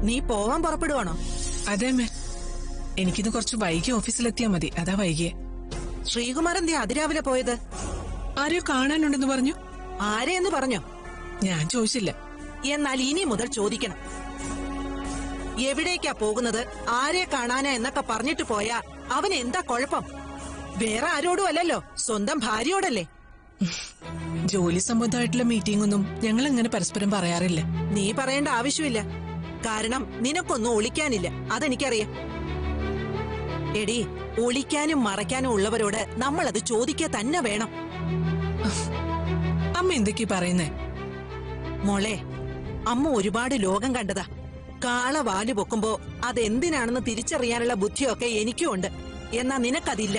നീ പോവാൻ പുറപ്പെടുവാണോ അതെ അമ്മേ എനിക്കിന്ന് കുറച്ച് വൈകി ഓഫീസിലെത്തിയാ മതി അതാ വൈകിയെ ശ്രീകുമാരൻ നീ അതിരാവിലെ പോയത് ആരെയോ കാണാനുണ്ടെന്ന് പറഞ്ഞു ആരെയെന്ന് പറഞ്ഞോ ഞാൻ ചോദിച്ചില്ല എന്നാൽ ഇനി മുതൽ ചോദിക്കണം എവിടേക്കാ പോകുന്നത് ആരെ കാണാനാ എന്നൊക്കെ പറഞ്ഞിട്ട് പോയാ അവൻ എന്താ കുഴപ്പം വേറെ ആരോടും അല്ലല്ലോ സ്വന്തം ഭാര്യയോടല്ലേ ജോലി സംബന്ധമായിട്ടുള്ള മീറ്റിംഗ് ഒന്നും ഞങ്ങൾ അങ്ങനെ പരസ്പരം പറയാറില്ല നീ പറയേണ്ട ആവശ്യമില്ല കാരണം നിനക്കൊന്നും ഒളിക്കാനില്ല അതെനിക്കറിയാം എടി ഒളിക്കാനും മറയ്ക്കാനും ഉള്ളവരോട് നമ്മളത് ചോദിക്കുക തന്നെ വേണം അമ്മ എന്തൊക്കെയാ പറയുന്നേ മോളെ അമ്മ ഒരുപാട് ലോകം കണ്ടതാ കാള വാല് പൊക്കുമ്പോ അതെന്തിനാണെന്ന് തിരിച്ചറിയാനുള്ള ബുദ്ധിയൊക്കെ എനിക്കും ഉണ്ട് എന്നാ നിനക്കതില്ല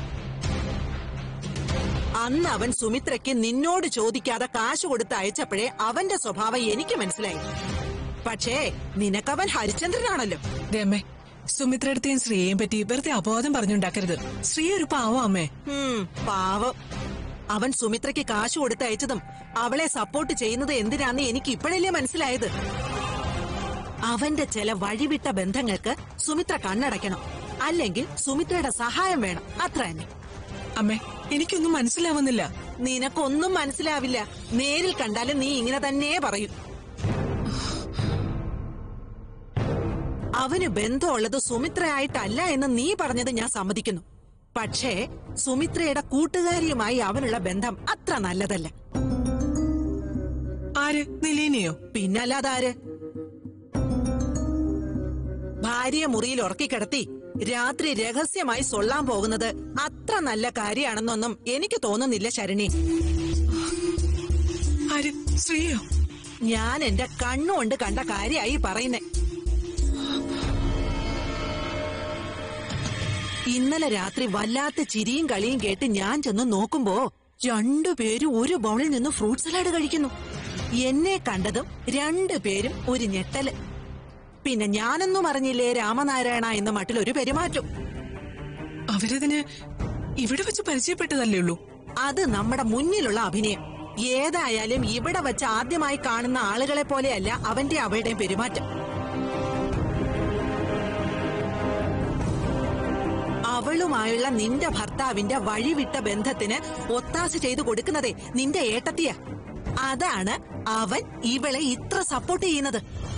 അന്ന് അവൻ സുമിത്രയ്ക്ക് നിന്നോട് ചോദിക്കാതെ കാശ് കൊടുത്ത് അയച്ചപ്പോഴേ അവന്റെ സ്വഭാവം എനിക്ക് മനസ്സിലായി പക്ഷേ നിനക്കവൻ ഹരിചന്ദ്രനാണല്ലോ രമേ സുമിത്രടുത്തേയും ശ്രീയെയും പറ്റി വെറുതെ അബോധം പറഞ്ഞുണ്ടാക്കരുത് ശ്രീ ഒരു പാവം അമ്മേ ഉം, പാവം അവൻ സുമിത്രയ്ക്ക് കാശ് കൊടുത്ത് അയച്ചതും അവളെ സപ്പോർട്ട് ചെയ്യുന്നത് എന്തിനാന്ന് എനിക്ക് ഇപ്പോഴല്ലേ മനസ്സിലായത് അവന്റെ ചില വഴിവിട്ട ബന്ധങ്ങൾക്ക് സുമിത്ര കണ്ണടയ്ക്കണം അല്ലെങ്കിൽ സുമിത്രയുടെ സഹായം വേണം അത്ര തന്നെ അമ്മേ എനിക്കൊന്നും മനസ്സിലാവുന്നില്ല നിനക്കൊന്നും മനസ്സിലാവില്ല നേരിൽ കണ്ടാലും നീ ഇങ്ങനെ തന്നെ പറയും അവന് ബന്ധമുള്ളത് സുമിത്രയായിട്ടല്ല എന്ന് നീ പറഞ്ഞത് ഞാൻ സമ്മതിക്കുന്നു പക്ഷേ സുമിത്രയുടെ കൂട്ടുകാരിയുമായി അവനുള്ള ബന്ധം അത്ര നല്ലതല്ല ആര് നിലീനയോ പിന്നല്ലാതാര് ഭാര്യയെ മുറിയിൽ ഉറക്കിക്കിടത്തി രാത്രി രഹസ്യമായി സൊള്ളാൻ പോകുന്നത് അത്ര നല്ല കാര്യമാണെന്നൊന്നും എനിക്ക് തോന്നുന്നില്ല ശരണി ആര് ശ്രീയോ ഞാൻ എന്റെ കണ്ണുകൊണ്ട് കണ്ട കാര്യമായി പറയുന്നേ ഇന്നലെ രാത്രി വല്ലാത്ത ചിരിയും കളിയും കേട്ട് ഞാൻ ചെന്ന് നോക്കുമ്പോ രണ്ടുപേരും ഒരു ബൗളിൽ നിന്ന് ഫ്രൂട്ട് സലാഡ് കഴിക്കുന്നു എന്നെ കണ്ടതും രണ്ടുപേരും ഒരു ഞെട്ടല് പിന്നെ ഞാനൊന്നും അറിഞ്ഞില്ലേ രാമനാരായണ എന്ന മട്ടിലൊരു പെരുമാറ്റം അവരതിന് ഇവിടെ വെച്ച് പരിചയപ്പെട്ടതല്ലേ ഉള്ളൂ അത് നമ്മുടെ മുന്നിലുള്ള അഭിനയം ഏതായാലും ഇവിടെ വെച്ച് ആദ്യമായി കാണുന്ന ആളുകളെ പോലെയല്ല അവന്റെ അവളുടെയും പെരുമാറ്റം അവളുമായുള്ള നിന്റെ ഭർത്താവിന്റെ വഴിവിട്ട ബന്ധത്തിന് ഒത്താശ ചെയ്തു കൊടുക്കുന്നതേ നിന്റെ ഏട്ടത്തിയ അതാണ് അവൻ ഇവളെ ഇത്ര സപ്പോർട്ട് ചെയ്യുന്നത്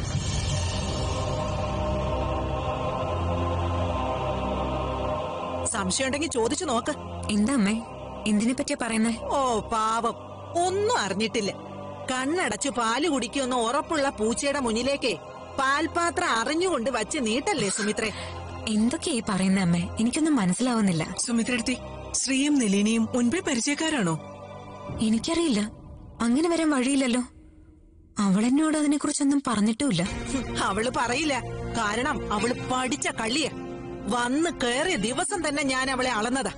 സംശയമുണ്ടെങ്കിൽ ചോദിച്ചു നോക്ക് എന്താ അമ്മേ എന്തിനെ പറ്റിയാ പറയുന്നേ ഓ പാവം ഒന്നും അറിഞ്ഞിട്ടില്ല കണ്ണടച്ച് പാല് കുടിക്കുമെന്ന് ഉറപ്പുള്ള പൂച്ചയുടെ മുന്നിലേക്ക് പാൽപാത്രം അറിഞ്ഞുകൊണ്ട് വച്ച് നീട്ടല്ലേ സുമിത്രേ എന്തൊക്കെയാ ഈ പറയുന്നേ അമ്മേ എനിക്കൊന്നും മനസ്സിലാവുന്നില്ല സുമിത്രടുത്തി ശ്രീയും നിലീനയും മുൻപേ പരിചയക്കാരാണോ എനിക്കറിയില്ല അങ്ങനെ വരാൻ വഴിയില്ലല്ലോ അവളെന്നോട് അതിനെക്കുറിച്ചൊന്നും പറഞ്ഞിട്ടുമില്ല ഹും, അവള് പറയില്ല കാരണം അവള് പഠിച്ച കള്ളിയ വന്ന് കേറിയ ദിവസം തന്നെ ഞാൻ അവളെ അളന്നതാ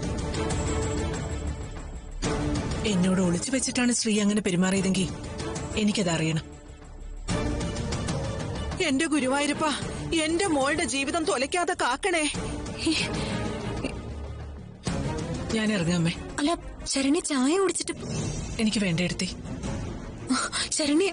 എന്നോട് ഒളിച്ചു വെച്ചിട്ടാണ് ശ്രീ അങ്ങനെ പെരുമാറിയതെങ്കിൽ എനിക്കത് അറിയണം എന്റെ ഗുരുവായൂരപ്പ എന്റെ മോളുടെ ജീവിതം തൊലയ്ക്കാതെ കാക്കണേ ഞാൻ ഇറങ്ങാമേ അല്ല ശരണി ചായ കുടിച്ചിട്ട് പോ- എനിക്ക് വേണ്ട എടുത്തി ആ, ശരണി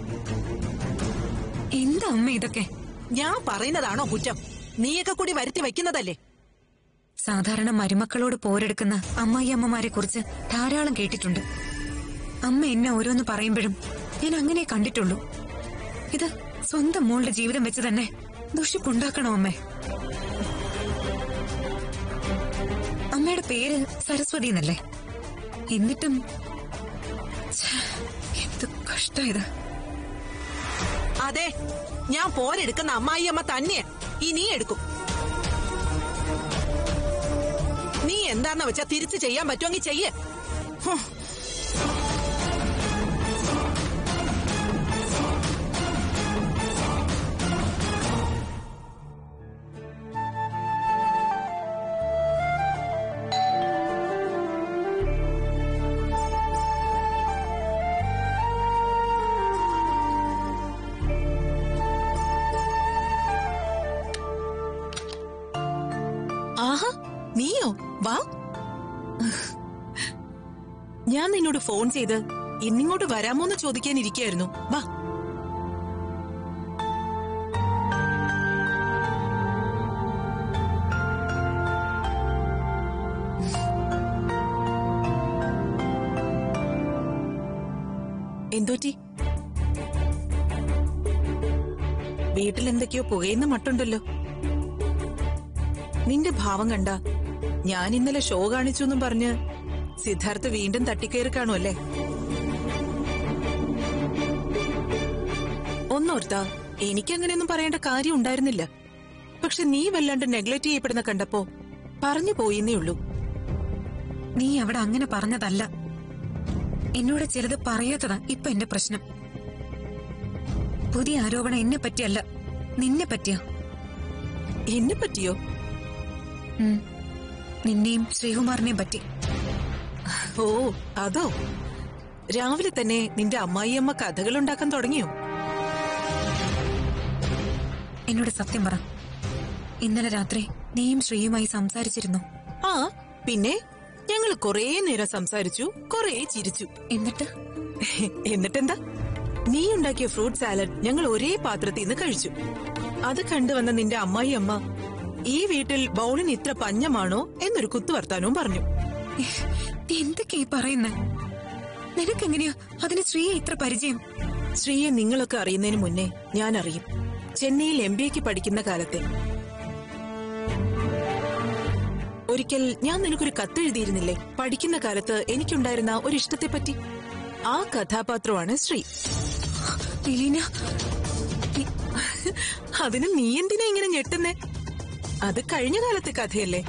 എന്താ അമ്മ ഇതൊക്കെ ഞാൻ പറയുന്നതാണോ കുറ്റം നീയൊക്കെ കൂടി വരുത്തി വെക്കുന്നതല്ലേ സാധാരണ മരുമക്കളോട് പോരെടുക്കുന്ന അമ്മായി അമ്മമാരെ കുറിച്ച് ധാരാളം കേട്ടിട്ടുണ്ട് അമ്മ എന്നെ ഓരോന്ന് പറയുമ്പോഴും ഞാൻ അങ്ങനെ കണ്ടിട്ടുള്ളൂ ഇത് സ്വന്തം മോളുടെ ജീവിതം വെച്ച് തന്നെ ദുഷിപ്പുണ്ടാക്കണോ അമ്മേ അമ്മയുടെ പേര് സരസ്വതി എന്നല്ലേ എന്നിട്ടും ഛേ, എന്ത് കഷ്ട ഇത് അതെ ഞാൻ പോരെടുക്കുന്ന അമ്മായിയമ്മ തന്നെയാ ഈ നീ എടുക്കും നീ എന്താന്ന് വെച്ചാ തിരിച്ചു ചെയ്യാൻ പറ്റുമെങ്കിൽ ചെയ്യേ ഹും. ആഹാ നീയോ വാ ഞാൻ നിന്നോട് ഫോൺ ചെയ്ത് ഇന്നിങ്ങോട്ട് വരാമോന്ന് ചോദിക്കാനിരിക്കായിരുന്നു വാ എന്തോറ്റി വീട്ടിൽ എന്തൊക്കെയോ പുകയുന്ന മട്ടുണ്ടല്ലോ നിന്റെ ഭാവം കണ്ട ഞാൻ ഇന്നലെ ഷോ കാണിച്ചു എന്നും പറഞ്ഞ് സിദ്ധാർത്ഥ വീണ്ടും തട്ടിക്കയറി കാണുമല്ലേ ഒന്നോർത്താ എനിക്കങ്ങനെയൊന്നും പറയേണ്ട കാര്യം ഉണ്ടായിരുന്നില്ല പക്ഷെ നീ വല്ലാണ്ട് നെഗ്ലക്ട് ചെയ്യപ്പെടുന്ന കണ്ടപ്പോ പറഞ്ഞു പോയിന്നേ ഉള്ളൂ നീ അവിടെ അങ്ങനെ പറഞ്ഞതല്ല എന്നോട് ചിലത് പറയാത്തതാ ഇപ്പൊ എന്റെ പ്രശ്നം പുതിയ ആരോപണം എന്നെ പറ്റിയല്ല നിന്നെ പറ്റിയാ എന്നെ പറ്റിയോ ഉം. നിന്നെയും ശ്രീകുമാറിനെയും പറ്റി ഓ അതോ രാവിലെ തന്നെ നിന്റെ അമ്മായിയമ്മ കഥകൾ ഉണ്ടാക്കാൻ തുടങ്ങിയോ എന്നോട് സത്യം പറ ഇന്നലെ രാത്രി നീയും ശ്രീയുമായി സംസാരിച്ചിരുന്നു ആ പിന്നെ ഞങ്ങൾ കുറേ നേരം സംസാരിച്ചു കുറേ ചിരിച്ചു എന്നിട്ട് എന്നിട്ടെന്താ നീ ഉണ്ടാക്കിയ ഫ്രൂട്ട് സാലഡ് ഞങ്ങൾ ഒരേ പാത്രത്തിൽ നിന്ന് കഴിച്ചു അത് കണ്ടുവന്ന നിന്റെ അമ്മായി അമ്മ ഈ വീട്ടിൽ ബൗളിന് ഇത്ര പഞ്ഞമാണോ എന്നൊരു കുത്തുവർത്താനവും പറഞ്ഞു നീ എന്തൊക്കെയാ ഈ പറയുന്നേ നിനക്കെങ്ങനെയാ അതിന് ശ്രീയെ ഇത്ര പരിചയം ശ്രീയെ നിങ്ങളൊക്കെ അറിയുന്നതിന് മുന്നേ ഞാൻ അറിയും ചെന്നൈയിൽ എം ബി എക്ക് പഠിക്കുന്ന കാലത്തെ ഒരിക്കൽ ഞാൻ നിനക്കൊരു കത്തെഴുതിയിരുന്നില്ലേ പഠിക്കുന്ന കാലത്ത് എനിക്കുണ്ടായിരുന്ന ഒരു ഇഷ്ടത്തെപ്പറ്റി ആ കഥാപാത്രമാണ് ശ്രീ ലീന അതിന് നീ എന്തിനാ ഇങ്ങനെ ഞെട്ടുന്നേ അത് കഴിഞ്ഞ കാലത്തെ കഥയല്ലേ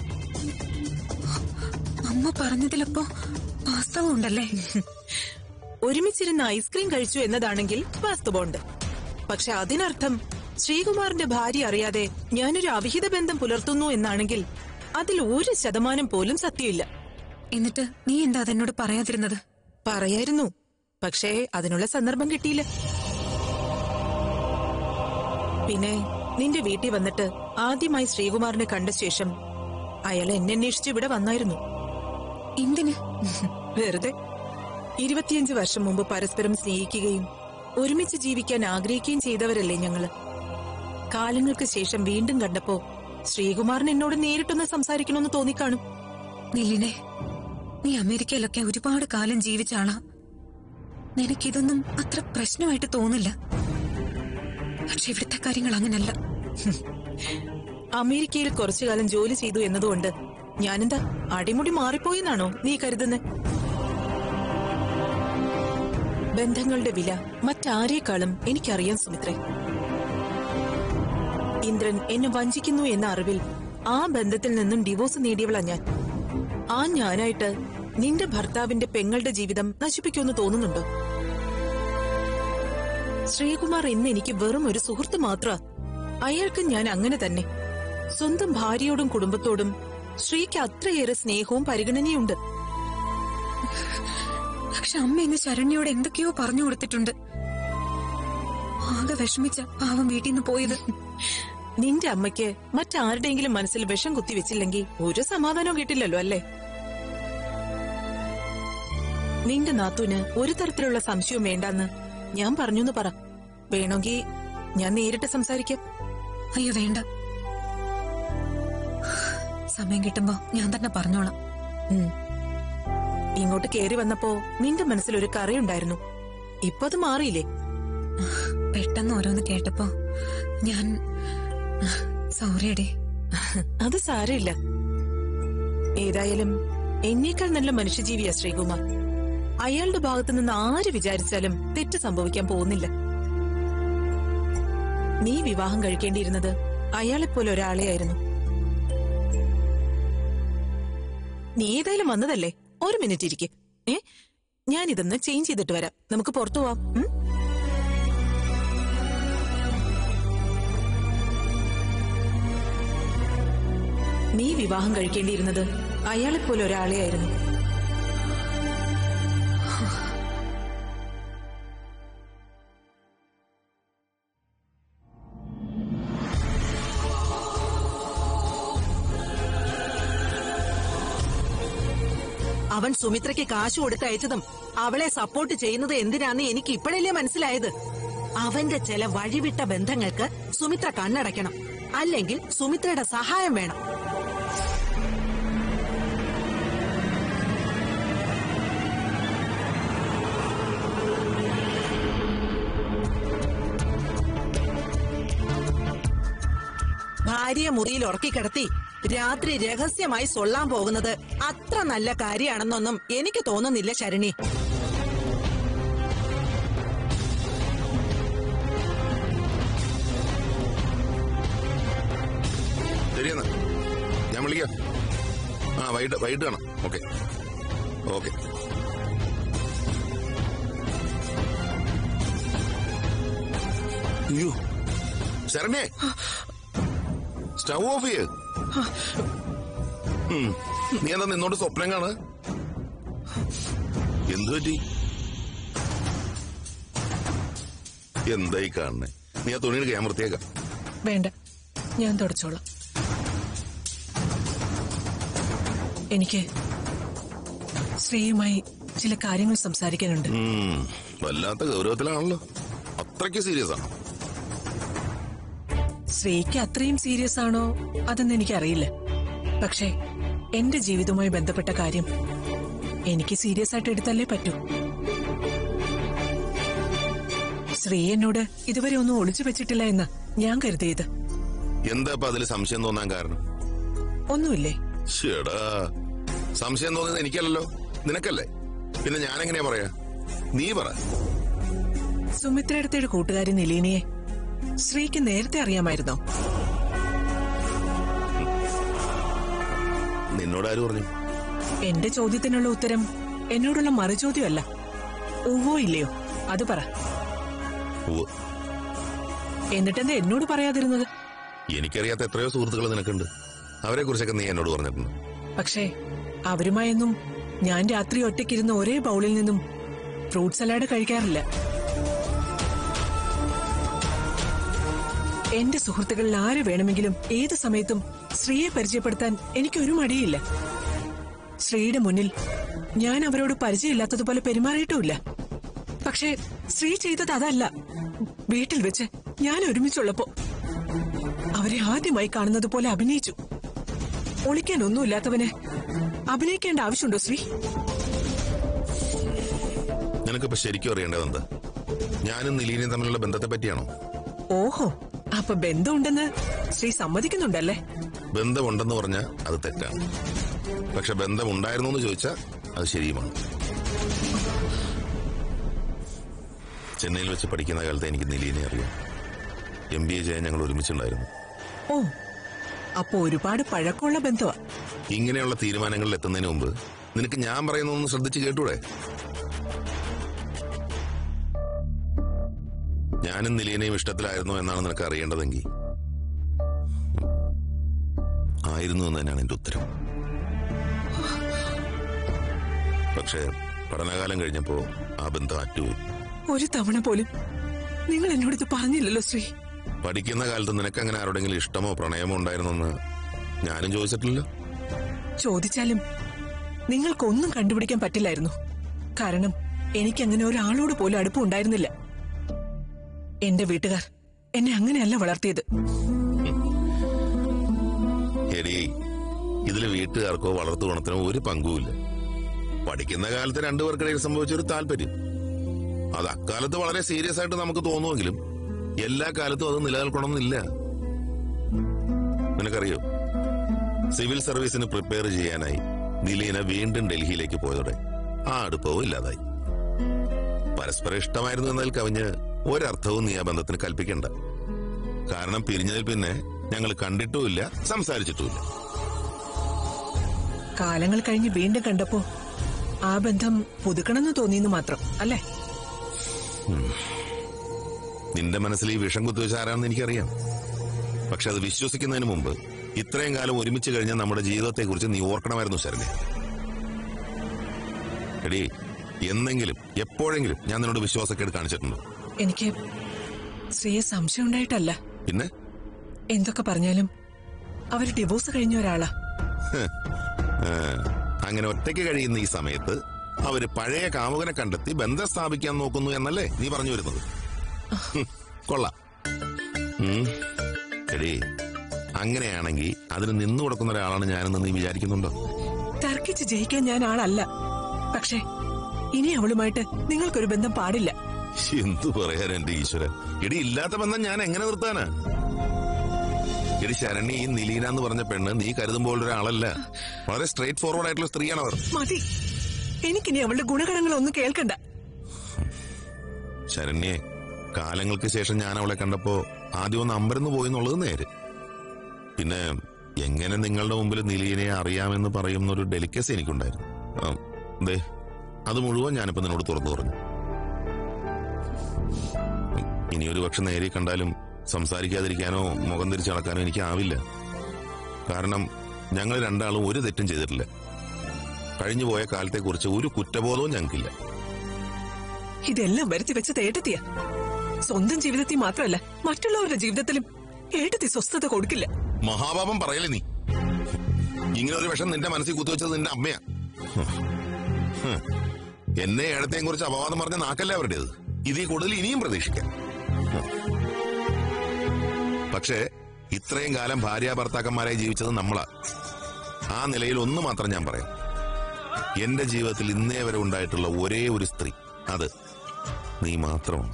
അമ്മ പറഞ്ഞതിലപ്പോ വാസ്തവം ഉണ്ടല്ലേ ഒരുമിച്ചിരുന്ന് ഐസ്ക്രീം കഴിച്ചു എന്നതാണെങ്കിൽ വാസ്തവമുണ്ട് പക്ഷെ അതിനർത്ഥം ശ്രീകുമാറിന്റെ ഭാര്യ അറിയാതെ ഞാനൊരു അവിഹിത ബന്ധം പുലർത്തുന്നു എന്നാണെങ്കിൽ അതിൽ ഒരു ശതമാനം പോലും സത്യമില്ല എന്നിട്ട് നീ എന്താ അതെന്നോട് പറയാതിരുന്നത് പറയായിരുന്നു പക്ഷേ അതിനുള്ള സന്ദർഭം കിട്ടിയില്ല പിന്നെ നിന്റെ വീട്ടിൽ വന്നിട്ട് ആദ്യമായി ശ്രീകുമാറിനെ കണ്ട ശേഷം അയാൾ എന്നെ അന്വേഷിച്ച് ഇവിടെ വന്നായിരുന്നു എന്തിന് വെറുതെ ഇരുപത്തിയഞ്ച് വർഷം മുമ്പ് പരസ്പരം സ്നേഹിക്കുകയും ഒരുമിച്ച് ജീവിക്കാൻ ആഗ്രഹിക്കുകയും ചെയ്തവരല്ലേ ഞങ്ങള് കാലങ്ങൾക്ക് ശേഷം വീണ്ടും കണ്ടപ്പോ ശ്രീകുമാറിന് എന്നോട് നേരിട്ടൊന്ന് സംസാരിക്കണമെന്ന് തോന്നിക്കാണും നീലിനെ നീ അമേരിക്കയിലൊക്കെ ഒരുപാട് കാലം ജീവിച്ച ആളാ നിനക്കിതൊന്നും അത്ര പ്രശ്നമായിട്ട് തോന്നില്ല പക്ഷെ ഇവിടുത്തെ കാര്യങ്ങൾ അങ്ങനല്ല അമേരിക്കയിൽ കുറച്ചു കാലം ജോലി ചെയ്തു എന്നതുകൊണ്ട് ഞാനെന്താ അടിമുടി മാറിപ്പോയെന്നാണോ നീ കരുതുന്നത് ബന്ധങ്ങളുടെ വില മറ്റാരേക്കാളും എനിക്കറിയാം സുമിത്രേ ഇന്ദ്രൻ എന്നെ വഞ്ചിക്കുന്നു എന്ന അറിവിൽ ആ ബന്ധത്തിൽ നിന്നും ഡിവോഴ്സ് നേടിയവളാ ഞാൻ ആ ഞാനായിട്ട് നിന്റെ ഭർത്താവിന്റെ പെങ്ങളുടെ ജീവിതം നശിപ്പിക്കുമെന്ന് തോന്നുന്നുണ്ടോ ശ്രീകുമാർ ഇന്ന് എനിക്ക് വെറും ഒരു സുഹൃത്ത് മാത്ര അയാൾക്ക് ഞാൻ അങ്ങനെ തന്നെ സ്വന്തം ഭാര്യയോടും കുടുംബത്തോടും ശ്രീക്ക് അത്രയേറെ സ്നേഹവും പരിഗണനയുണ്ട് പക്ഷെ അമ്മ ഇന്ന് ശരണ്യോട് എന്തൊക്കെയോ പറഞ്ഞു കൊടുത്തിട്ടുണ്ട് ആകെ വിഷമിച്ച പാവം വീട്ടിൽ നിന്ന് പോയത് നിന്റെ അമ്മയ്ക്ക് മറ്റാരുടെയെങ്കിലും മനസ്സിൽ വിഷം കുത്തിവെച്ചില്ലെങ്കിൽ ഒരു സമാധാനവും കിട്ടില്ലല്ലോ അല്ലേ നിന്റെ നാത്തൂന് ഒരു തരത്തിലുള്ള സംശയവും വേണ്ടെന്ന് ഞാൻ പറഞ്ഞു പറ വേണമെങ്കിൽ ഞാൻ നേരിട്ട് സംസാരിക്കാം അയ്യോ വേണ്ട സമയം കിട്ടുമ്പോ ഞാൻ തന്നെ പറഞ്ഞോളാം ഉം. ഇങ്ങോട്ട് കേറി വന്നപ്പോ നിന്റെ മനസ്സിൽ ഒരു കറയുണ്ടായിരുന്നു ഇപ്പൊ അത് മാറിയില്ലേ പെട്ടെന്ന് ഓരോന്ന് കേട്ടപ്പോ ഞാൻ സോറിയടി അത് സാരമില്ല ഏതായാലും എന്നേക്കാൾ നല്ല മനുഷ്യജീവിയാ ശ്രീകുമാർ അയാളുടെ ഭാഗത്തു നിന്ന് ആര് വിചാരിച്ചാലും തെറ്റ് സംഭവിക്കാൻ പോകുന്നില്ല നീ വിവാഹം കഴിക്കേണ്ടിയിരുന്നത് അയാളെപ്പോലെ ഒരാളെയായിരുന്നു നീ ഏതായാലും വന്നതല്ലേ ഒരു മിനിറ്റ് ഇരിക്കെ ഏ ഞാനിതൊന്ന് ചേഞ്ച് ചെയ്തിട്ട് വരാം നമുക്ക് പുറത്തു പോവാം ഉം? നീ വിവാഹം കഴിക്കേണ്ടിയിരുന്നത് അയാളെപ്പോലെ ഒരാളെയായിരുന്നു അവൻ സുമിത്രയ്ക്ക് കാശ് കൊടുത്തയച്ചതും അവളെ സപ്പോർട്ട് ചെയ്യുന്നത് എന്തിനാന്ന് എനിക്ക് ഇപ്പോഴല്ലേ മനസ്സിലായത് അവന്റെ ചില വഴിവിട്ട ബന്ധങ്ങൾക്ക് സുമിത്ര കണ്ണടയ്ക്കണം അല്ലെങ്കിൽ സുമിത്രയുടെ സഹായം വേണം ഭാര്യയെ മുറിയിൽ ഉറക്കിക്കിടത്തി രാത്രി രഹസ്യമായി സൊള്ളാൻ പോകുന്നത് അത്ര നല്ല കാര്യമാണെന്നൊന്നും എനിക്ക് തോന്നുന്നില്ല ശരണി ശരിയെന്നാ ഞാൻ വിളിക്കാം ആ വൈകിട്ട് വൈകിട്ട് കാണാം ഓക്കെ ഓക്കെ അയ്യോ ശരണേ സ്റ്റൗ ഓഫ് ചെയ്യ് ഉം. നീ എന്താ നിന്നോട് സ്വപ്നം കാണ് എന്തു പറ്റി എന്തായി കാണണേ നീ ആ തുണിയുടെ ക്യാമറ വൃത്തിയാക്കാം വേണ്ട ഞാൻ തുടച്ചോളാം എനിക്ക് ശ്രീയുമായി ചില കാര്യങ്ങൾ സംസാരിക്കാനുണ്ട് ഉം, വല്ലാത്ത ഗൗരവത്തിലാണല്ലോ അത്രയ്ക്ക് സീരിയസ് ആണ് ശ്രീക്ക് അത്രയും സീരിയസ് ആണോ അതെന്ന് എനിക്കറിയില്ല പക്ഷേ എന്റെ ജീവിതവുമായി ബന്ധപ്പെട്ട കാര്യം എനിക്ക് സീരിയസ് ആയിട്ട് എടുത്തല്ലേ പറ്റൂ ശ്രീ എന്നോട് ഇതുവരെ ഒന്നും ഒളിച്ചു വെച്ചിട്ടില്ല എന്ന് ഞാൻ കരുതിയത് എന്താ ഇപ്പൊ അതിൽ സംശയം തോന്നാൻ കാരണം ഒന്നുമില്ലേ ചേടാ സംശയം തോന്നുന്നത് എനിക്കല്ലല്ലോ നിനക്കല്ലേ പിന്നെ ഞാൻ എങ്ങനെയാ പറയാ നീ പറ സുമിത്രയുടെ കൂട്ടുകാരി നിലീനയെ ശ്രീക്ക് നേരത്തെ അറിയാമായിരുന്നോ നിന്നോട് ആര് പറഞ്ഞു എന്റെ ചോദ്യത്തിനുള്ള ഉത്തരം എന്നോടുള്ള മറുചോദ്യമല്ല ഉവ്വോ ഇല്ലയോ അത് പറ ഉവ്വ്. എന്നിട്ടെന്താ എന്നോട് പറയാതിരുന്നത് എനിക്കറിയാത്ത എത്രയോ സുഹൃത്തുക്കൾ നിനക്കുണ്ട് അവരെ കുറിച്ചൊക്കെ നീ എന്നോട് പറഞ്ഞിട്ടുണ്ട് പക്ഷേ അവരുമായൊന്നും ഞാൻ രാത്രി ഒറ്റയ്ക്കിരുന്ന ഒരേ ബൗളിൽ നിന്നും ഫ്രൂട്ട് സലാഡ് കഴിക്കാറില്ല എന്റെ സുഹൃത്തുക്കളിൽ ആര് വേണമെങ്കിലും ഏത് സമയത്തും ശ്രീയെ പരിചയപ്പെടുത്താൻ എനിക്കൊരു മടിയില്ല ശ്രീയുടെ മുന്നിൽ ഞാൻ അവരോട് പരിചയമില്ലാത്തതുപോലെ പെരുമാറിയിട്ടുമില്ല പക്ഷേ ശ്രീ ചെയ്തത് അതല്ല വീട്ടിൽ വെച്ച് ഞാൻ ഒരുമിച്ചുള്ളപ്പോ അവരെ ആദ്യമായി കാണുന്നത് പോലെ അഭിനയിച്ചു ഒളിക്കാൻ ഒന്നുമില്ലാത്തവന് അഭിനയിക്കേണ്ട ആവശ്യമുണ്ടോ ശ്രീ നിനക്കിപ്പോ ശരിക്കും അറിയേണ്ടത് എന്താ ഞാനും നിലീനയും തമ്മിലുള്ള ബന്ധത്തെ പറ്റിയാണോ ഓഹോ അപ്പൊ ബന്ധമുണ്ടെന്ന് ശ്രീ സമ്മതിക്കുന്നുണ്ടല്ലേ ബന്ധമുണ്ടെന്ന് പറഞ്ഞാൽ അത് തെറ്റാണ് പക്ഷെ ബന്ധമുണ്ടായിരുന്നു എന്ന് ചോദിച്ചാൽ അത് ശരിയുമാണ് ചെന്നൈയിൽ വെച്ച് പഠിക്കുന്ന കാലത്ത് എനിക്ക് നിലീനെ അറിയാം എം ബി എ ചെയ്യാൻ ഞങ്ങൾ ഒരുമിച്ചുണ്ടായിരുന്നു ഓ അപ്പൊ ഒരുപാട് പഴക്കമുള്ള ബന്ധമാ ഇങ്ങനെയുള്ള തീരുമാനങ്ങളിൽ എത്തുന്നതിന് മുമ്പ് നിനക്ക് ഞാൻ പറയുന്നതൊന്ന് ശ്രദ്ധിച്ച് കേട്ടൂടെ ഞാനും നിലീനയും ഇഷ്ടത്തിലായിരുന്നു എന്നാണ് നിനക്ക് അറിയേണ്ടതെങ്കിൽ ആയിരുന്നു എന്ന് തന്നെയാണ് എന്റെ ഉത്തരം പക്ഷേ പഠനകാലം കഴിഞ്ഞപ്പോ ആ ബന്ധം അറ്റുപോയി ഒരു തവണ പോലും നിങ്ങൾ എന്നോട് ഇത് പറഞ്ഞില്ലല്ലോ ശ്രീ പഠിക്കുന്ന കാലത്ത് നിനക്ക് അങ്ങനെ ആരോടെങ്കിലും ഇഷ്ടമോ പ്രണയമോ ഉണ്ടായിരുന്നെന്ന് ഞാനും ചോദിച്ചിട്ടില്ല ചോദിച്ചാലും നിങ്ങൾക്കൊന്നും കണ്ടുപിടിക്കാൻ പറ്റില്ലായിരുന്നു കാരണം എനിക്ക് അങ്ങനെ ഒരാളോട് പോലും അടുപ്പം ഉണ്ടായിരുന്നില്ല എന്റെ വീട്ടുകാർ എന്നെ അങ്ങനെയല്ല വളർത്തിയത് എടി ഇതില് വീട്ടുകാർക്കോ വളർത്തു ഗുണത്തിനോ ഒരു പങ്കുമില്ല പഠിക്കുന്ന കാലത്ത് രണ്ടുപേർക്കിടയിൽ സംഭവിച്ച ഒരു താല്പര്യം അത് അക്കാലത്ത് വളരെ സീരിയസ് ആയിട്ട് നമുക്ക് തോന്നുമെങ്കിലും എല്ലാ കാലത്തും അത് നിലനിൽക്കണമെന്നില്ല നിനക്കറിയോ സിവിൽ സർവീസിന് പ്രിപ്പയർ ചെയ്യാനായി നിലീന വീണ്ടും ഡൽഹിയിലേക്ക് പോയതോടെ ആ അടുപ്പവും ഇല്ലാതായി പരസ്പരം ഇഷ്ടമായിരുന്നു എന്നതിൽ കവിഞ്ഞ് ഒരർത്ഥവും നീ ആ ബന്ധത്തിന് കൽപ്പിക്കണ്ട കാരണം പിരിഞ്ഞതിൽ പിന്നെ ഞങ്ങൾ കണ്ടിട്ടുമില്ല സംസാരിച്ചിട്ടുമില്ല കാലങ്ങൾ കഴിഞ്ഞ് വീണ്ടും കണ്ടപ്പോ ആ ബന്ധം പുതുക്കണമെന്ന് തോന്നിയെന്ന് മാത്രം അല്ലേ നിന്റെ മനസ്സിൽ ഈ വിഷം കുത്തിവെച്ച ആരാണെന്ന് എനിക്കറിയാം പക്ഷെ അത് വിശ്വസിക്കുന്നതിന് മുമ്പ് ഇത്രയും കാലം ഒരുമിച്ച് കഴിഞ്ഞ നമ്മുടെ ജീവിതത്തെക്കുറിച്ച് നീ ഓർക്കണമായിരുന്നു ശരണ്യ എടീ എന്നെങ്കിലും എപ്പോഴെങ്കിലും ഞാൻ നിന്നോട് വിശ്വാസക്കേട് കാണിച്ചിട്ടുണ്ടോ എനിക്ക് ശ്രീയെ സംശയം ഉണ്ടായിട്ടല്ല പിന്നെ എന്തൊക്കെ പറഞ്ഞാലും അവര് ഡിവോഴ്സ് കഴിഞ്ഞ ഒരാളാ ആ, അങ്ങനെ ഒറ്റയ്ക്ക് കഴിയുന്ന ഈ സമയത്ത് അവര് പഴയ കാമുകനെ കണ്ടെത്തി ബന്ധം സ്ഥാപിക്കാൻ നോക്കുന്നു എന്നല്ലേ നീ പറഞ്ഞു വരുന്നത് ഹും, കൊള്ളാം ഉം. എടീ അങ്ങനെയാണെങ്കിൽ അതിന് നിന്നു കൊടുക്കുന്ന ഒരാളാണ് ഞാനെന്ന് നീ വിചാരിക്കുന്നുണ്ടോ തർക്കിച്ച് ജയിക്കാൻ ഞാൻ ആളല്ല പക്ഷേ ഇനി അവളുമായിട്ട് നിങ്ങൾക്കൊരു ബന്ധം പാടില്ല എന്തു പറയാൻ എന്റെ ഈശ്വരൻ എടി ഇല്ലാത്ത ബന്ധം ഞാൻ എങ്ങനെ നിർത്താനാ എടി ശരണി ഈ നിലീന എന്ന് പറഞ്ഞ പെണ്ണ് നീ കരുതുമ്പോൾ ഒരാളല്ല വളരെ സ്ട്രേറ്റ് ഫോർവേഡ് ആയിട്ടുള്ള സ്ത്രീയാണ് അവർ മതി എനിക്കിനി അവളുടെ ഗുണഗണങ്ങളൊന്നും കേൾക്കണ്ട ശരണ്യെ കാലങ്ങൾക്ക് ശേഷം ഞാൻ അവളെ കണ്ടപ്പോ ആദ്യം ഒന്ന് അമ്പരന്ന് പോയി എന്നുള്ളത് നേര് പിന്നെ എങ്ങനെ നിങ്ങളുടെ മുമ്പിൽ നിലീനയെ അറിയാമെന്ന് പറയുന്ന ഒരു ഡെലിക്കസി എനിക്കുണ്ടായിരുന്നു ആ, ദേ അത് മുഴുവൻ ഞാനിപ്പോ നിന്നോട് തുറന്നു പറഞ്ഞു ഇനി ഒരു പക്ഷെ നേരെ കണ്ടാലും സംസാരിക്കാതിരിക്കാനോ മുഖം തിരിച്ചു നടക്കാനോ എനിക്ക് ആവില്ല കാരണം ഞങ്ങൾ രണ്ടാളും ഒരു തെറ്റും ചെയ്തിട്ടില്ല കഴിഞ്ഞുപോയ കാലത്തെക്കുറിച്ച് ഒരു കുറ്റബോധവും ഞങ്ങൾക്കില്ല ഇതെല്ലാം വരുത്തി വെച്ച് തേട്ടത്തിയ സ്വന്തം ജീവിതത്തിൽ മാത്രമല്ല മറ്റുള്ളവരുടെ ജീവിതത്തിലും ഏട്ടത്തി സ്വസ്ഥത കൊടുക്കില്ല മഹാപാപം പറയല്ലേ നീ ഇങ്ങനെ ഒരു വിഷം നിന്റെ മനസ്സിൽ കുത്തുവെച്ചത് നിന്റെ അമ്മയാ ഹ്. ഹ്. എന്നെ ഏടത്തെയും കുറിച്ച് അപവാദം പറഞ്ഞ നാക്കല്ലേ അവരുടേത് ഇതിൽ കൂടുതൽ ഇനിയും പ്രതീക്ഷിക്കാം ഹ്. പക്ഷേ ഇത്രയും കാലം ഭാര്യ ഭർത്താക്കന്മാരായി ജീവിച്ചത് നമ്മളാ ആ നിലയിൽ ഒന്ന് മാത്രം ഞാൻ പറയാം എന്റെ ജീവിതത്തിൽ ഇന്നേ വരെ ഉണ്ടായിട്ടുള്ള ഒരേ ഒരു സ്ത്രീ അത് നീ മാത്രമാണ്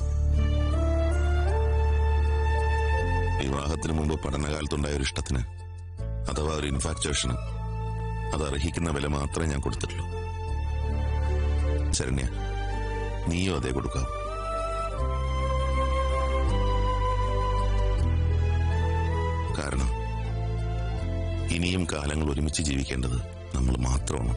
വിവാഹത്തിന് മുമ്പ് പഠനകാലത്തുണ്ടായ ഒരു ഇഷ്ടത്തിന് അഥവാ ഒരു ഇൻഫാക്ച്വേഷന് അത് അർഹിക്കുന്ന വില മാത്രമേ ഞാൻ കൊടുത്തിട്ടുള്ളൂ ശരണ്യ നീയോ അതേ കൊടുക്കാം കാരണം ഇനിയും കാലങ്ങൾ ഒരുമിച്ച് ജീവിക്കേണ്ടത് നമ്മൾ മാത്രമാണ്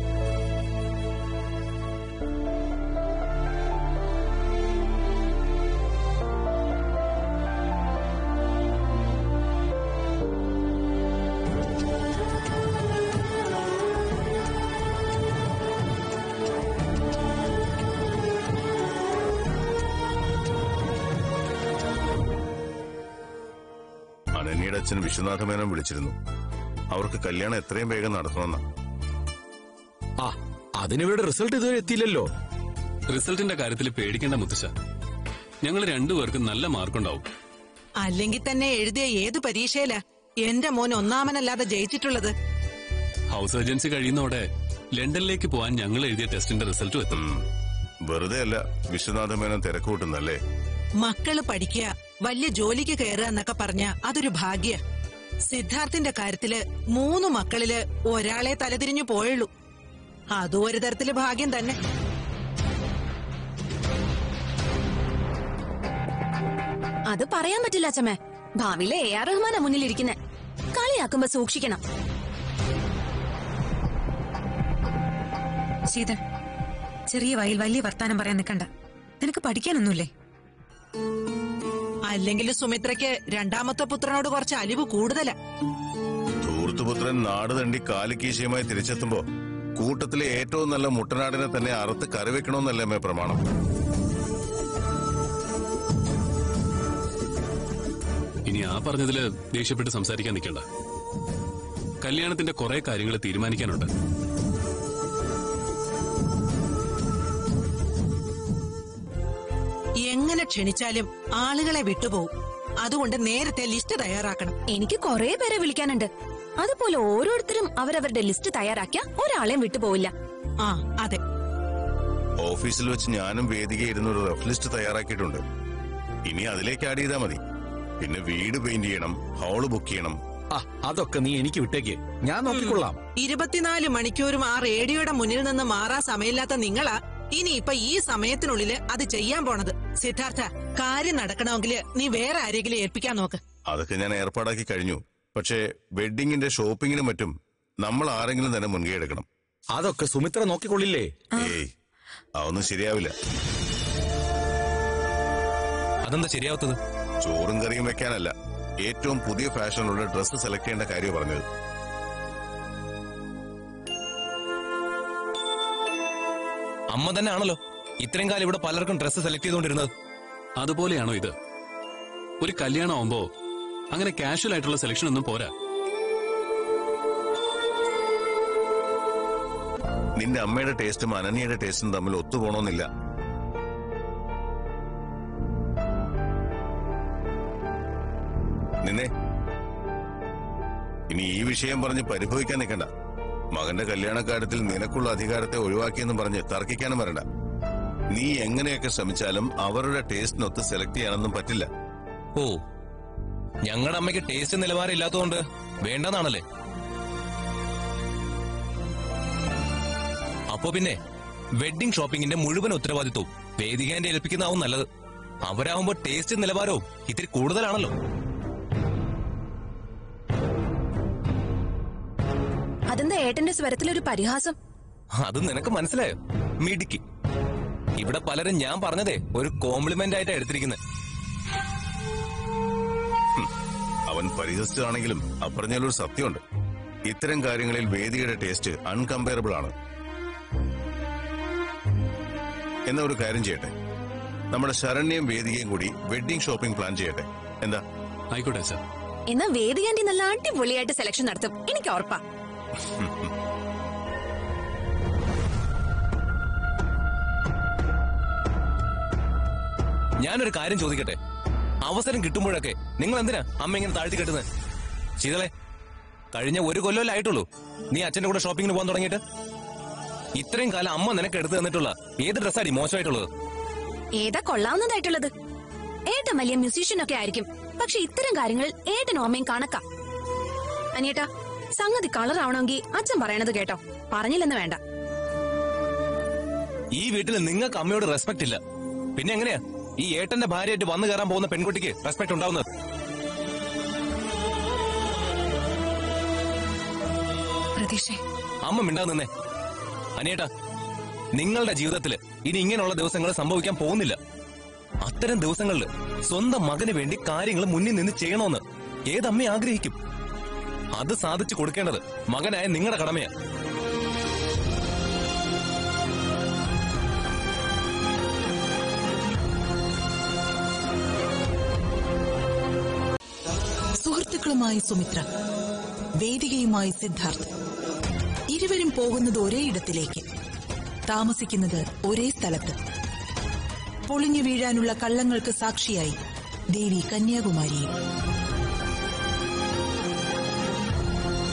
അനന്യയുടെ അച്ഛൻ വിശ്വനാഥ മേനോൻ വിളിച്ചിരുന്നു അവർക്ക് കല്യാണം എത്രയും വേഗം നടത്തണമെന്ന ആ അതിനിവിടെ റിസൾട്ട് ഇതുവരെ എത്തിയില്ലല്ലോ റിസൾട്ടിന്റെ കാര്യത്തിൽ പേടിക്കേണ്ട മുത്തശ്ശ ഞങ്ങൾ രണ്ടുപേർക്കും നല്ല മാർക്കുണ്ടാവും അല്ലെങ്കിൽ തന്നെ എഴുതിയ ഏത് പരീക്ഷയിലാ എന്റെ മോൻ ഒന്നാമനല്ലാതെ ജയിച്ചിട്ടുള്ളത് ഹൗസ് ഏജൻസി കഴിയുന്നതോടെ ലണ്ടനിലേക്ക് പോവാൻ ഞങ്ങൾ എഴുതിയ ടെസ്റ്റിന്റെ റിസൾട്ടും എത്തും വെറുതെ അല്ല വിശ്വനാഥ മേനോൻ തിരക്ക് കൂട്ടുന്നല്ലേ മക്കള് പഠിക്കുക വലിയ ജോലിക്ക് കയറുക എന്നൊക്കെ പറഞ്ഞ അതൊരു ഭാഗ്യ സിദ്ധാർത്ഥിന്റെ കാര്യത്തില് മൂന്ന് മക്കളില് ഒരാളെ തലതിരിഞ്ഞു പോയുള്ളൂ അതും ഒരു തരത്തില് ഭാഗ്യം തന്നെ അത് പറയാൻ പറ്റില്ല അച്ഛമ്മേ ഭാവിയിലെ എ ആർ റഹ്മാനാ മുന്നിലിരിക്കുന്നെ കളിയാക്കുമ്പോ സൂക്ഷിക്കണം ശീതൾ ചെറിയ വയൽ വലിയ വർത്താനം പറയാൻ നിൽക്കണ്ട നിനക്ക് പഠിക്കാനൊന്നുമില്ലേ അല്ലെങ്കിൽ സുമിത്രയ്ക്ക് രണ്ടാമത്തെ പുത്രനോട് കുറച്ച് അലിവ് കൂടുതലാ ധൂർത്തുപുത്രൻ നാട് തണ്ടി കാലിക്കീശയുമായി തിരിച്ചെത്തുമ്പോ കൂട്ടത്തിലെ ഏറ്റവും നല്ല മുട്ടനാടിനെ തന്നെ അറുത്ത് കറിവെക്കണമെന്നല്ലേ അമ്മേ പ്രമാണം ഇനി ആ പറഞ്ഞതില് ദേഷ്യപ്പെട്ട് സംസാരിക്കാൻ നിൽക്കണ്ട കല്യാണത്തിന്റെ കുറെ കാര്യങ്ങൾ തീരുമാനിക്കാനുണ്ട് എങ്ങനെ ക്ഷണിച്ചാലും ആളുകളെ വിട്ടുപോകും അതുകൊണ്ട് നേരത്തെ ലിസ്റ്റ് തയ്യാറാക്കണം എനിക്ക് കുറെ പേരെ വിളിക്കാനുണ്ട് അതുപോലെ ഓരോരുത്തരും അവരവരുടെ ലിസ്റ്റ് തയ്യാറാക്കിയ ഒരാളെയും വിട്ടുപോവില്ല ആ അതെ ഓഫീസിൽ വെച്ച് ഞാനും വേദികയിരുന്ന ഒരു റഫ് ലിസ്റ്റ് തയ്യാറാക്കിയിട്ടുണ്ട് ഇനി അതിലേക്ക് ആഡ് ചെയ്താൽ മതി പിന്നെ വീട് പെയിന്റ് ചെയ്യണം ഹാള് ബുക്ക് ചെയ്യണം ആ അതൊക്കെ നീ എനിക്ക് വിട്ടേക്ക് ഞാൻ നോക്കിക്കൊള്ളാം ഇരുപത്തിനാല് മണിക്കൂറും ആ റേഡിയോയുടെ മുന്നിൽ നിന്ന് മാറാൻ സമയമില്ലാത്ത നിങ്ങളാ ഇനി ഇപ്പൊ ഈ സമയത്തിനുള്ളില് അത് ചെയ്യാൻ പോണത് സിദ്ധാർത്ഥ കാര്യം നടക്കണമെങ്കിൽ നീ വേറെ ആരെങ്കിലും ഏൽപ്പിക്കാൻ നോക്ക് അതൊക്കെ ഞാൻ ഏർപ്പാടാക്കി കഴിഞ്ഞു പക്ഷേ വെഡിങ്ങിന്റെ ഷോപ്പിങ്ങിനും മറ്റും നമ്മൾ ആരെങ്കിലും തന്നെ മുൻകൈ എടുക്കണം അതൊക്കെ സുമിത്ര നോക്കിക്കൊള്ളില്ലേ ഏയ് അതൊന്നും ശരിയാവില്ല അതെന്താ ശരിയാവത്തത് ചോറും കറിയും വെക്കാനല്ല ഏറ്റവും പുതിയ ഫാഷനിലുള്ള ഡ്രസ്സ് സെലക്ട് ചെയ്യേണ്ട കാര്യം പറഞ്ഞത് അമ്മ തന്നെ ആണല്ലോ ഇത്രയും കാലം ഇവിടെ പലർക്കും ഡ്രസ്സ് സെലക്ട് ചെയ്തുകൊണ്ടിരുന്നത് അതുപോലെയാണോ ഇത് ഒരു കല്യാണം ആവുമ്പോ അങ്ങനെ കാഷ്വൽ ആയിട്ടുള്ള സെലക്ഷൻ ഒന്നും പോരാ നിന്റെ അമ്മയുടെ ടേസ്റ്റും അനന്യയുടെ ടേസ്റ്റും തമ്മിൽ ഒത്തുപോണമെന്നില്ല നിന്നെ ഇനി ഈ വിഷയം പറഞ്ഞ് പരിഭവിക്കാൻ നിൽക്കണ്ട മകന്റെ കല്യാണക്കാര്യത്തിൽ നിനക്കുള്ള അധികാരത്തെ ഒഴിവാക്കിയെന്ന് പറഞ്ഞ് തർക്കിക്കാനും വരണ്ട നീ എങ്ങനെയൊക്കെ ശ്രമിച്ചാലും അവരുടെ ടേസ്റ്റിനൊത്ത് സെലക്ട് ചെയ്യാനൊന്നും പറ്റില്ല ഓ ഞങ്ങളുടെ അമ്മയ്ക്ക് ടേസ്റ്റ് നിലവാരം ഇല്ലാത്തതുകൊണ്ട് വേണ്ടെന്നാണല്ലേ അപ്പോ പിന്നെ വെഡിംഗ് ഷോപ്പിംഗിന്റെ മുഴുവൻ ഉത്തരവാദിത്വവും വേദികേന്റെ ഏൽപ്പിക്കുന്നതാവും നല്ലത് അവരാകുമ്പോ ടേസ്റ്റ് നിലവാരവും ഇത്തിരി കൂടുതലാണല്ലോ അതെന്താ ഏട്ടന്റെ സ്വരത്തിലൊരു പരിഹാസം അത് നിനക്ക് മനസ്സിലായോ മിടുക്കി ഇവിടെ പലരും ഞാൻ പറഞ്ഞതേ ഒരു കോംപ്ലിമെന്റ് ആയിട്ടാ എടുത്തിരിക്കുന്നത് അവൻ പരിഹസിച്ചതാണെങ്കിലും അപ്പറഞ്ഞാലൊരു സത്യമുണ്ട് ഇത്തരം കാര്യങ്ങളിൽ വേദിയുടെ ടേസ്റ്റ് അൺകമ്പയറബിൾ ആണ് എന്നാ ഒരു കാര്യം ചെയ്യട്ടെ നമ്മുടെ ശരണ്യയും വേദികയും കൂടി വെഡിംഗ് ഷോപ്പിംഗ് പ്ലാൻ ചെയ്യട്ടെ എന്താ ആയിക്കോട്ടെ അച്ഛാ എന്നാ വേദികാന്റി നല്ല അടിപൊളിയായിട്ട് സെലക്ഷൻ നടത്തും എനിക്ക് ഉറപ്പാ ഞാനൊരു കാര്യം ചോദിക്കട്ടെ അവസരം കിട്ടുമ്പോഴൊക്കെ നിങ്ങൾ എന്തിനാ അമ്മ ഇങ്ങനെ താഴ്ത്തി കെട്ടുന്നത് ശീതളെ കഴിഞ്ഞ ഒരു കൊല്ലമല്ലേ ആയിട്ടുള്ളൂ നീ അച്ഛന്റെ കൂടെ ഷോപ്പിങ്ങിന് പോകാൻ തുടങ്ങിയിട്ട് ഇത്രയും കാലം അമ്മ നിനക്ക് എടുത്തു തന്നിട്ടുള്ള ഏത് ഡ്രസ്സാടി മോശമായിട്ടുള്ളത് ഏതാ കൊള്ളാവുന്നതായിട്ടുള്ളത് ഏട്ടൻ വലിയ മ്യൂസീഷ്യൻ ഒക്കെ ആയിരിക്കും പക്ഷെ ഇത്തരം കാര്യങ്ങളിൽ ഏട്ടനും അമ്മയും കണക്കാ അനിയേട്ടാ സംഗതി കളർ ആവണമെങ്കിൽ അച്ഛൻ പറയണത് കേട്ടോ പറഞ്ഞില്ലെന്ന് വേണ്ട ഈ വീട്ടിൽ നിങ്ങൾക്ക് അമ്മയോട് റെസ്പെക്ട് ഇല്ല പിന്നെ എങ്ങനെയാ ഈ ഏട്ടന്റെ ഭാര്യയായിട്ട് വന്നു കയറാൻ പോകുന്ന പെൺകുട്ടിക്ക് റെസ്പെക്ട് ഉണ്ടാവുന്നത് പ്രതീക്ഷ അമ്മ മിണ്ടാ നിന്നേ അനിയേട്ടാ നിങ്ങളുടെ ജീവിതത്തിൽ ഇനി ഇങ്ങനെയുള്ള ദിവസങ്ങൾ സംഭവിക്കാൻ പോകുന്നില്ല അത്തരം ദിവസങ്ങളിൽ സ്വന്തം മകന് വേണ്ടി കാര്യങ്ങൾ മുന്നിൽ നിന്ന് ചെയ്യണമെന്ന് ഏതമ്മ ആഗ്രഹിക്കും അത് സാധിച്ചു കൊടുക്കേണ്ടത് മകനായ നിങ്ങളുടെ കടമയാ സുഹൃത്തുക്കളുമായി സുമിത്ര വേദികയുമായി സിദ്ധാർത്ഥ് ഇരുവരും പോകുന്നത് ഒരേ ഇടത്തിലേക്ക് താമസിക്കുന്നത് ഒരേ സ്ഥലത്ത് പൊളിഞ്ഞു വീഴാനുള്ള കള്ളങ്ങൾക്ക് സാക്ഷിയായി ദേവി കന്യാകുമാരിയും